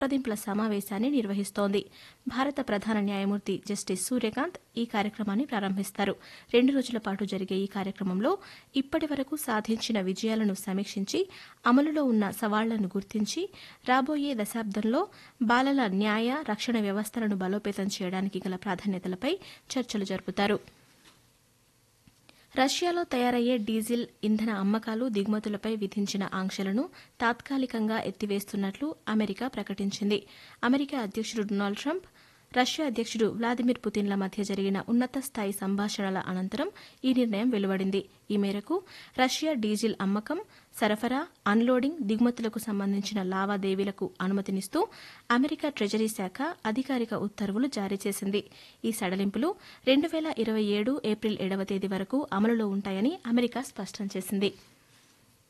సంప్రదింపుల సమావేశాన్ని నిర్వహిస్తోంది భారత ప్రధాన న్యాయమూర్తి జస్టిస్ సూర్యకాంత్ ఈ కార్యక్రమాన్ని ప్రారంభిస్తారు రెండు రోజుల పాటు జరిగే ఈ కార్యక్రమంలో ఇప్పటి వరకు సాధించిన విజయాలను సమీక్షించి అమలులో ఉన్న సవాళ్లను గుర్తించి రాబోయే దశాబ్దంలో బాలల న్యాయ రక్షణ వ్యవస్థలను బలోపేతం చేయడానికి గల ప్రాధాన్యతలపై చర్చలు జరుపుతారు రష్యాలో తయారయ్యే డీజిల్ ఇంధన అమ్మకాలు దిగుమతులపై విధించిన ఆంక్షలను తాత్కాలికంగా ఎత్తివేస్తున్నట్లు అమెరికా ప్రకటించింది అమెరికా అధ్యక్షుడు డొనాల్డ్ ట్రంప్ రష్యా అధ్యక్షుడు వ్లాదిమిర్ పుతిన్ల మధ్య జరిగిన ఉన్నత స్థాయి సంభాషణల అనంతరం ఈ నిర్ణయం వెలువడింది ఈ మేరకు రష్యా డీజిల్ అమ్మకం సరఫరా అన్లోడింగ్ దిగుమతులకు సంబంధించిన లావాదేవీలకు అనుమతినిస్తూ అమెరికా ట్రెజరీ శాఖ అధికారిక ఉత్తర్వులు జారీ చేసింది ఈ సడలింపులు రెండు వేల ఇరవై ఏడు ఏప్రిల్ ఏడవ తేదీ వరకు అమలులో ఉంటాయని అమెరికా స్పష్టం చేసింది